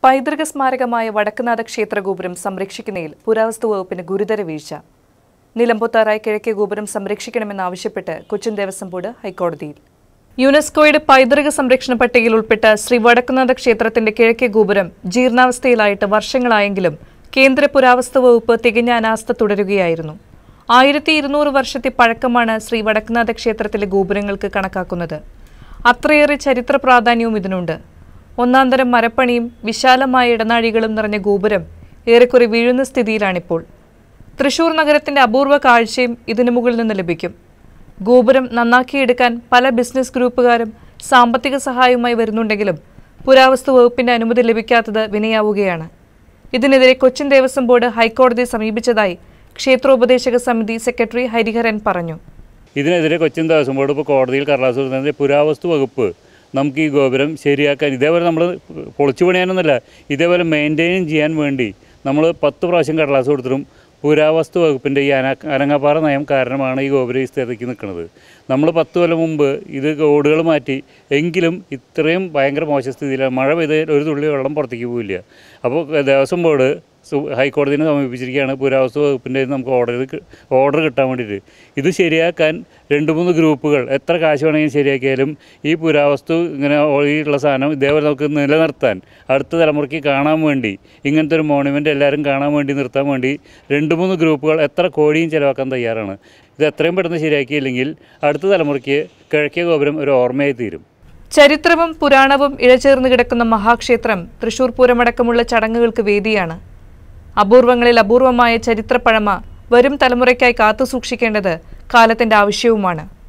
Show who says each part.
Speaker 1: പൈതൃക സ്മാരകമായ വടക്കുനാഥ ക്ഷേത്ര ഗോപുരം സംരക്ഷിക്കുന്നതിൽ പുരാവസ്തു വകുപ്പിന് ഗുരുതര വീഴ്ച നിലമ്പൂത്താറായ കിഴക്കേ ഗോപുരം സംരക്ഷിക്കണമെന്നാവശ്യപ്പെട്ട് കൊച്ചിൻ ദേവസ്വം ബോർഡ് ഹൈക്കോടതിയിൽ യുനെസ്കോയുടെ പൈതൃക സംരക്ഷണ പട്ടികയിൽ ഉൾപ്പെട്ട ശ്രീ വടക്കുനാഥ ക്ഷേത്രത്തിന്റെ കിഴക്കേ ഗോപുരം ജീർണാവസ്ഥയിലായിട്ട് വർഷങ്ങളായെങ്കിലും കേന്ദ്ര പുരാവസ്തു വകുപ്പ് തികഞ്ഞ അനാസ്ഥ തുടരുകയായിരുന്നു ആയിരത്തി ഇരുന്നൂറ് വർഷത്തെ പഴക്കമാണ് ശ്രീ വടക്കുനാഥ ക്ഷേത്രത്തിലെ ഗോപുരങ്ങൾക്ക് കണക്കാക്കുന്നത് അത്രയേറെ ചരിത്ര പ്രാധാന്യവും ഇതിനുണ്ട് ഒന്നാന്തരം മരപ്പണിയും വിശാലമായ ഇടനാഴികളും നിറഞ്ഞ ഗോപുരം ഏറെക്കുറെ വീഴുന്ന സ്ഥിതിയിലാണിപ്പോൾ തൃശൂർ നഗരത്തിന്റെ അപൂർവ കാഴ്ചയും ഇതിനു മുകളിൽ നിന്ന് ലഭിക്കും ഗോപുരം നന്നാക്കിയെടുക്കാൻ പല ബിസിനസ് ഗ്രൂപ്പുകാരും സാമ്പത്തിക സഹായവുമായി വരുന്നുണ്ടെങ്കിലും പുരാവസ്തു വകുപ്പിന്റെ അനുമതി ലഭിക്കാത്തത് വിനയാവുകയാണ് ഇതിനെതിരെ കൊച്ചിൻ ദേവസ്വം ബോർഡ് ഹൈക്കോടതിയെ സമീപിച്ചതായി ക്ഷേത്രോപദേശക സമിതി സെക്രട്ടറി ഹരിഹരൻ പറഞ്ഞു
Speaker 2: ഇതിനെതിരെ കൊച്ചിൻ ദേവസ്വം ബോർഡ് ഇപ്പോൾ കോടതിയിൽ കടലാസ് കൊടുത്തതിൻ്റെ പുരാവസ്തു വകുപ്പ് നമുക്ക് ഈ ഗോപുരം ശരിയാക്കാൻ ഇതേപോലെ നമ്മൾ പൊളിച്ചു പണിയാനൊന്നുമല്ല ഇതേപോലെ മെയിൻറ്റെയിൻ ചെയ്യാൻ വേണ്ടി നമ്മൾ പത്ത് പ്രാവശ്യം കടലാസ് കൊടുത്തിട്ടും പുരാവസ്തു വകുപ്പിൻ്റെ ഈ അന അനങ്ങാപ്പാറ നയം കാരണമാണ് ഈ ഗോപുരം ഈ സ്ഥിതിക്ക് നിൽക്കുന്നത് നമ്മൾ പത്ത് കൊല്ലം മുമ്പ് ഇത് ഓടുകൾ മാറ്റി എങ്കിലും ഇത്രയും ഭയങ്കര മോശ സ്ഥിതിയിലാണ് മഴ പെയ്ത് ഒരു തുള്ളി വെള്ളം പുറത്തേക്ക് പോവില്ല അപ്പോൾ ദേവസ്വം ബോർഡ് സു- ഹൈക്കോടതിനെ സമീപിച്ചിരിക്കുകയാണ് പുരാവസ്തു വകുപ്പിൻ്റെ നമുക്ക് ഓർഡർ ഓർഡർ കിട്ടാൻ വേണ്ടിയിട്ട് ഇത് ശരിയാക്കാൻ രണ്ട് മൂന്ന് ഗ്രൂപ്പുകൾ എത്ര കാശ് വേണമെങ്കിലും ശരിയാക്കിയാലും ഈ പുരാവസ്തു ഇങ്ങനെ ഈ ഉള്ള സാധനം ഇതേപോലെ നമുക്ക് നിലനിർത്താൻ അടുത്ത തലമുറയ്ക്ക് കാണാൻ വേണ്ടി ഇങ്ങനത്തെ ഒരു മോണുമെൻ്റ് എല്ലാവരും കാണാൻ വേണ്ടി നിർത്താൻ വേണ്ടി രണ്ട് മൂന്ന് ഗ്രൂപ്പുകൾ എത്ര കോടിയും ചിലവാക്കാൻ തയ്യാറാണ് ഇത് എത്രയും പെട്ടെന്ന് ശരിയാക്കിയില്ലെങ്കിൽ അടുത്ത തലമുറയ്ക്ക് കിഴക്കേ ഗോപുരം ഒരു ഓർമ്മയായി തീരും
Speaker 1: ചരിത്രവും പുരാണവും ഇഴചേർന്ന് കിടക്കുന്ന മഹാക്ഷേത്രം തൃശൂർ പൂരമടക്കമുള്ള ചടങ്ങുകൾക്ക് വേദിയാണ് അപൂർവങ്ങളിൽ അപൂർവമായ ചരിത്രപ്പഴമ വരും തലമുറയ്ക്കായി കാത്തുസൂക്ഷിക്കേണ്ടത് കാലത്തിന്റെ ആവശ്യവുമാണ്